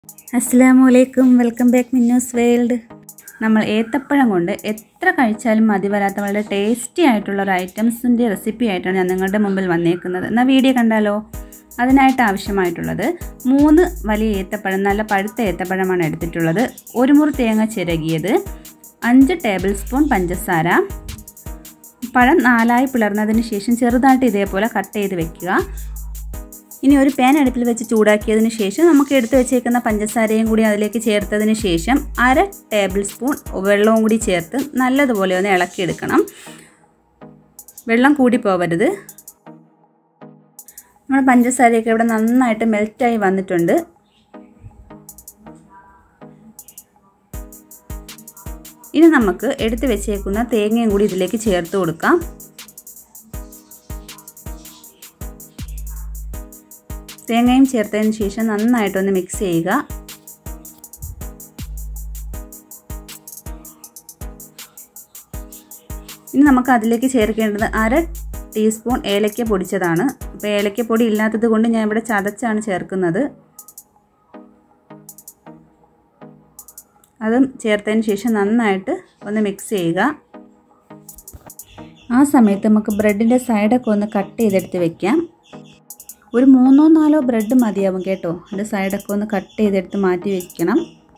അസ്സാമു അലൈക്കും welcome back മിന്നൂസ് world നമ്മൾ ഏത്തപ്പഴം കൊണ്ട് എത്ര കഴിച്ചാലും മതി വരാത്ത വളരെ ടേസ്റ്റി ആയിട്ടുള്ള ഒരു ഐറ്റംസിൻ്റെ റെസിപ്പി ആയിട്ടാണ് ഞാൻ നിങ്ങളുടെ മുമ്പിൽ വന്നേക്കുന്നത് എന്നാൽ വീഡിയോ കണ്ടാലോ അതിനായിട്ട് ആവശ്യമായിട്ടുള്ളത് മൂന്ന് വലിയ ഏത്തപ്പഴം നല്ല പഴുത്ത ഏത്തപ്പഴമാണ് എടുത്തിട്ടുള്ളത് ഒരു മുറി തേങ്ങ ചിരകിയത് അഞ്ച് ടേബിൾ സ്പൂൺ പഞ്ചസാര പഴം നാലായി പിളർന്നതിന് ശേഷം ചെറുതായിട്ട് ഇതേപോലെ കട്ട് ചെയ്ത് വെക്കുക ഇനി ഒരു പാൻ അടുപ്പിൽ വെച്ച് ചൂടാക്കിയതിന് ശേഷം നമുക്ക് എടുത്തു വെച്ചേക്കുന്ന പഞ്ചസാരയും കൂടി അതിലേക്ക് ചേർത്തതിന് ശേഷം അര ടേബിൾ സ്പൂൺ വെള്ളവും കൂടി ചേർത്ത് നല്ലതുപോലെ ഒന്ന് ഇളക്കിയെടുക്കണം വെള്ളം കൂടി പോവരുത് നമ്മുടെ പഞ്ചസാരയൊക്കെ ഇവിടെ നന്നായിട്ട് മെൽറ്റായി വന്നിട്ടുണ്ട് ഇനി നമുക്ക് എടുത്തു വെച്ചേക്കുന്ന തേങ്ങയും കൂടി ഇതിലേക്ക് ചേർത്ത് കൊടുക്കാം തേങ്ങയും ചേർത്തതിന് ശേഷം നന്നായിട്ടൊന്ന് മിക്സ് ചെയ്യുക ഇനി നമുക്ക് അതിലേക്ക് ചേർക്കേണ്ടത് അര ടീസ്പൂൺ ഏലക്ക പൊടിച്ചതാണ് അപ്പോൾ ഏലക്ക പൊടി ഇല്ലാത്തത് കൊണ്ട് ഞാൻ ഇവിടെ ചതച്ചാണ് ചേർക്കുന്നത് അതും ചേർത്തതിന് ശേഷം നന്നായിട്ട് ഒന്ന് മിക്സ് ചെയ്യുക ആ സമയത്ത് നമുക്ക് ബ്രെഡിൻ്റെ സൈഡൊക്കെ ഒന്ന് കട്ട് ചെയ്തെടുത്ത് വെക്കാം ഒരു മൂന്നോ നാലോ ബ്രെഡ് മതിയാവും കേട്ടോ അതിൻ്റെ സൈഡൊക്കെ ഒന്ന് കട്ട് ചെയ്തെടുത്ത് മാറ്റി വെക്കണം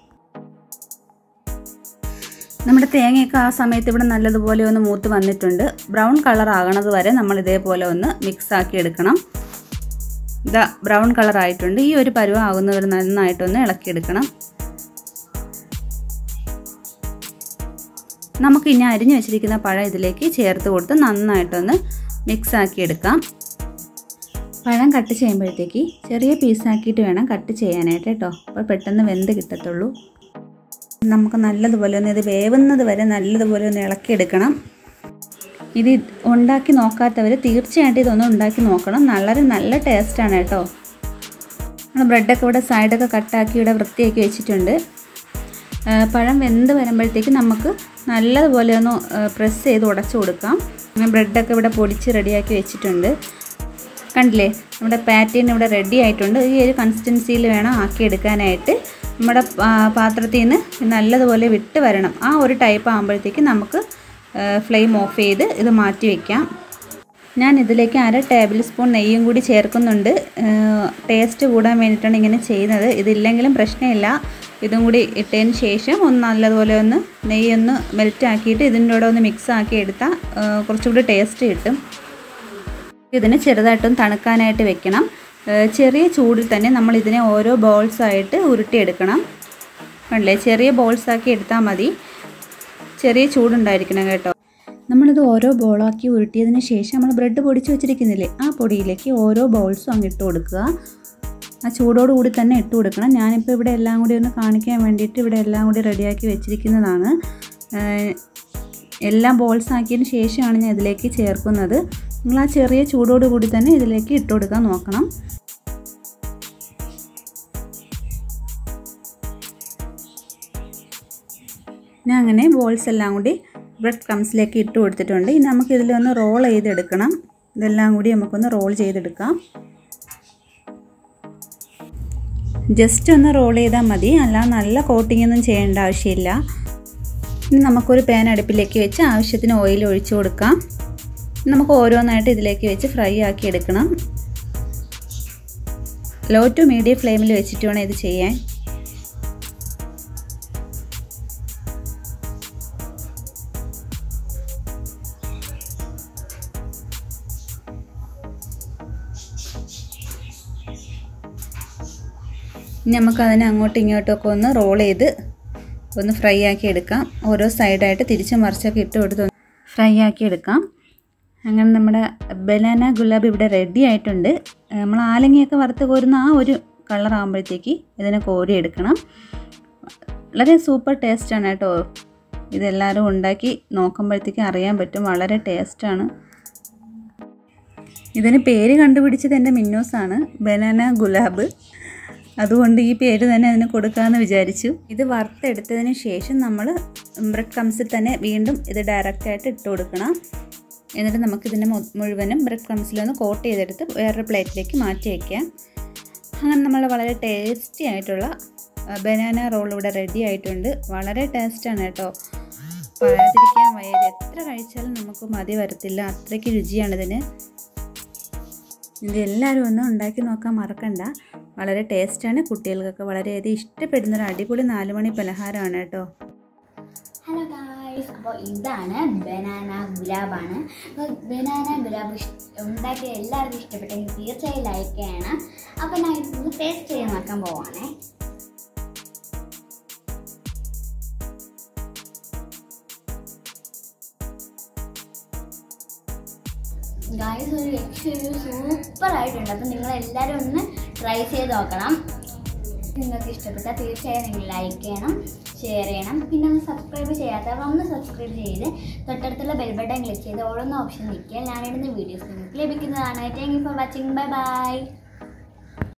നമ്മുടെ തേങ്ങയൊക്കെ ആ സമയത്ത് ഇവിടെ നല്ലതുപോലെ ഒന്ന് മൂത്ത് വന്നിട്ടുണ്ട് ബ്രൗൺ കളർ ആകണത് വരെ നമ്മൾ ഇതേപോലെ ഒന്ന് മിക്സ് ആക്കി എടുക്കണം ഇതാ ബ്രൗൺ കളർ ആയിട്ടുണ്ട് ഈ ഒരു പരുവം ആകുന്നവർ നന്നായിട്ടൊന്ന് ഇളക്കിയെടുക്കണം നമുക്ക് ഇനി അരിഞ്ഞു വെച്ചിരിക്കുന്ന പഴം ഇതിലേക്ക് ചേർത്ത് കൊടുത്ത് നന്നായിട്ടൊന്ന് മിക്സ് ആക്കി എടുക്കാം പഴം കട്ട് ചെയ്യുമ്പോഴത്തേക്ക് ചെറിയ പീസാക്കിയിട്ട് വേണം കട്ട് ചെയ്യാനായിട്ട് കേട്ടോ അപ്പോൾ പെട്ടെന്ന് വെന്ത് കിട്ടത്തുള്ളൂ നമുക്ക് നല്ലതുപോലെ ഒന്ന് ഇത് വേവുന്നത് വരെ നല്ലതുപോലെ ഒന്ന് ഇളക്കിയെടുക്കണം ഇത് ഉണ്ടാക്കി നോക്കാത്തവർ തീർച്ചയായിട്ടും ഇതൊന്ന് ഉണ്ടാക്കി നോക്കണം വളരെ നല്ല ടേസ്റ്റാണ് കേട്ടോ നമ്മൾ ബ്രെഡൊക്കെ ഇവിടെ സൈഡൊക്കെ കട്ടാക്കി ഇവിടെ വൃത്തിയാക്കി വെച്ചിട്ടുണ്ട് പഴം വെന്ത് വരുമ്പോഴത്തേക്ക് നമുക്ക് നല്ലതുപോലെ ഒന്ന് പ്രസ് ചെയ്ത് ഉടച്ചു കൊടുക്കാം ബ്രെഡൊക്കെ ഇവിടെ പൊടിച്ച് റെഡിയാക്കി വെച്ചിട്ടുണ്ട് കണ്ടില്ലേ നമ്മുടെ പാറ്റേൺ ഇവിടെ റെഡി ആയിട്ടുണ്ട് ഈ ഒരു കൺസിസ്റ്റൻസിയിൽ വേണം ആക്കിയെടുക്കാനായിട്ട് നമ്മുടെ പാത്രത്തിൽ നിന്ന് നല്ലതുപോലെ വിട്ട് വരണം ആ ഒരു ടൈപ്പ് ആകുമ്പോഴത്തേക്ക് നമുക്ക് ഫ്ലെയിം ഓഫ് ചെയ്ത് ഇത് മാറ്റി വയ്ക്കാം ഞാൻ ഇതിലേക്ക് അര ടേബിൾ സ്പൂൺ നെയ്യും കൂടി ചേർക്കുന്നുണ്ട് ടേസ്റ്റ് കൂടാൻ വേണ്ടിയിട്ടാണ് ഇങ്ങനെ ചെയ്യുന്നത് ഇതില്ലെങ്കിലും പ്രശ്നമില്ല ഇതും കൂടി ഇട്ടതിന് ശേഷം ഒന്ന് നല്ലതുപോലെ ഒന്ന് നെയ്യൊന്ന് മെൽറ്റ് ആക്കിയിട്ട് ഇതിൻ്റെ കൂടെ ഒന്ന് മിക്സ് ആക്കി എടുത്താൽ കുറച്ചുകൂടി ടേസ്റ്റ് കിട്ടും ഇതിന് ചെറുതായിട്ടും തണുക്കാനായിട്ട് വെക്കണം ചെറിയ ചൂടിൽ തന്നെ നമ്മൾ ഇതിനെ ഓരോ ബോൾസായിട്ട് ഉരുട്ടിയെടുക്കണം കണ്ടില്ലേ ചെറിയ ബോൾസാക്കി എടുത്താൽ മതി ചെറിയ ചൂടുണ്ടായിരിക്കണം കേട്ടോ നമ്മളിത് ഓരോ ബോളാക്കി ഉരുട്ടിയതിന് ശേഷം നമ്മൾ ബ്രെഡ് പൊടിച്ച് വെച്ചിരിക്കുന്നില്ലേ ആ പൊടിയിലേക്ക് ഓരോ ബോൾസും അങ്ങ് ഇട്ട് കൊടുക്കുക ആ ചൂടോടുകൂടി തന്നെ ഇട്ട് കൊടുക്കണം ഞാനിപ്പോൾ ഇവിടെ എല്ലാം കൂടി ഒന്ന് കാണിക്കാൻ വേണ്ടിയിട്ട് ഇവിടെ എല്ലാം കൂടി റെഡിയാക്കി വെച്ചിരിക്കുന്നതാണ് എല്ലാം ബോൾസ് ആക്കിയതിന് ശേഷമാണ് ഞാൻ ഇതിലേക്ക് ചേർക്കുന്നത് നിങ്ങൾ ആ ചെറിയ ചൂടോട് കൂടി തന്നെ ഇതിലേക്ക് ഇട്ട് കൊടുക്കാൻ നോക്കണം ഞാൻ അങ്ങനെ ബോൾസ് എല്ലാം കൂടി ബ്രെഡ് ക്രംസിലേക്ക് ഇട്ട് കൊടുത്തിട്ടുണ്ട് ഇനി നമുക്ക് ഇതിലൊന്ന് റോൾ ചെയ്തെടുക്കണം ഇതെല്ലാം കൂടി നമുക്കൊന്ന് റോൾ ചെയ്തെടുക്കാം ജസ്റ്റ് ഒന്ന് റോൾ ചെയ്താൽ മതി അല്ല നല്ല കോട്ടിംഗ് ഒന്നും ചെയ്യേണ്ട ആവശ്യമില്ല ഇനി നമുക്കൊരു പാൻ അടുപ്പിലേക്ക് വെച്ച് ആവശ്യത്തിന് ഓയിൽ ഒഴിച്ചു കൊടുക്കാം നമുക്ക് ഓരോന്നായിട്ട് ഇതിലേക്ക് വെച്ച് ഫ്രൈ ആക്കി എടുക്കണം ലോ ടു മീഡിയം ഫ്ലെയിമിൽ വെച്ചിട്ട് വേണം ഇത് ചെയ്യാൻ ഇനി നമുക്കതിനെ അങ്ങോട്ടും ഇങ്ങോട്ടുമൊക്കെ ഒന്ന് റോൾ ചെയ്ത് ഒന്ന് ഫ്രൈ ആക്കി എടുക്കാം ഓരോ സൈഡായിട്ട് തിരിച്ച് മറിച്ചൊക്കെ ഇട്ട് കൊടുത്ത് ഫ്രൈ ആക്കി എടുക്കാം അങ്ങനെ നമ്മുടെ ബനാന ഗുലാബ് ഇവിടെ റെഡി ആയിട്ടുണ്ട് നമ്മൾ ആലങ്ങയൊക്കെ വറുത്ത് കോരുന്ന ആ ഒരു കളർ ആകുമ്പോഴത്തേക്ക് ഇതിനെ കോരി എടുക്കണം വളരെ സൂപ്പർ ടേസ്റ്റാണ് കേട്ടോ ഇതെല്ലാവരും ഉണ്ടാക്കി നോക്കുമ്പോഴത്തേക്ക് അറിയാൻ പറ്റും വളരെ ടേസ്റ്റാണ് ഇതിന് പേര് കണ്ടുപിടിച്ചത് എൻ്റെ മിന്നോസാണ് ബനാന ഗുലാബ് അതുകൊണ്ട് ഈ പേര് തന്നെ അതിന് കൊടുക്കാമെന്ന് വിചാരിച്ചു ഇത് വറുത്തെടുത്തതിന് ശേഷം നമ്മൾ ബ്രെഡ് ക്രംസിൽ തന്നെ വീണ്ടും ഇത് ഡയറക്റ്റായിട്ട് ഇട്ട് കൊടുക്കണം എന്നിട്ട് നമുക്കിതിനെ മുഴുവനും ബ്രെഡ് ക്രംസിലൊന്ന് കോട്ട് ചെയ്തെടുത്ത് വേറൊരു പ്ലേറ്റിലേക്ക് മാറ്റി വയ്ക്കാം അങ്ങനെ നമ്മൾ വളരെ ടേസ്റ്റി ആയിട്ടുള്ള ബനാന റോൾ ഇവിടെ റെഡി ആയിട്ടുണ്ട് വളരെ ടേസ്റ്റാണ് കേട്ടോ പറയാതിരിക്കാൻ വയ്യത് എത്ര കഴിച്ചാലും നമുക്ക് മതി വരത്തില്ല അത്രയ്ക്ക് രുചിയാണ് ഇതിന് ഇത് എല്ലാവരും ഒന്ന് ഉണ്ടാക്കി നോക്കാൻ മറക്കണ്ട വളരെ ടേസ്റ്റാണ് കുട്ടികൾക്കൊക്കെ വളരെയധികം ഇഷ്ടപ്പെടുന്ന ഒരു അടിപൊളി നാലുമണി പലഹാരമാണ് കേട്ടോ ഹലോ ഗായ്സ് അപ്പോൾ ഇതാണ് ബനാന ഗുലാബാണ് അപ്പോൾ ബനാന ഗുലാബ് ഇഷ്- ഉണ്ടാക്കിയ എല്ലാവർക്കും ഇഷ്ടപ്പെട്ടെങ്കിൽ തീർച്ചയായും ലൈക്ക് ചെയ്യണം അപ്പോൾ ഞാൻ ഇതൊന്ന് ടേസ്റ്റ് ചെയ്ത് നോക്കാൻ പോവാണേ ഗായ്സ് ഒരു രക്ഷയൊരു സൂപ്പർ ആയിട്ടുണ്ട് അപ്പോൾ നിങ്ങൾ എല്ലാവരും ഒന്ന് ട്രൈ ചെയ്ത് നോക്കണം നിങ്ങൾക്ക് ഇഷ്ടപ്പെട്ടാൽ തീർച്ചയായും നിങ്ങൾ ലൈക്ക് ചെയ്യണം ഷെയർ ചെയ്യണം പിന്നെ ഒന്ന് സബ്സ്ക്രൈബ് ചെയ്യാത്തവർ ഒന്ന് സബ്സ്ക്രൈബ് ചെയ്ത് തൊട്ടടുത്തുള്ള ബെൽ ബട്ടൺ ക്ലിക്ക് ചെയ്ത് ഓരോന്ന് ഓപ്ഷൻ നിൽക്കുക ഞാനിടുന്ന വീഡിയോസ് നിങ്ങൾക്ക് ലഭിക്കുന്നതാണ് thank you for watching bye by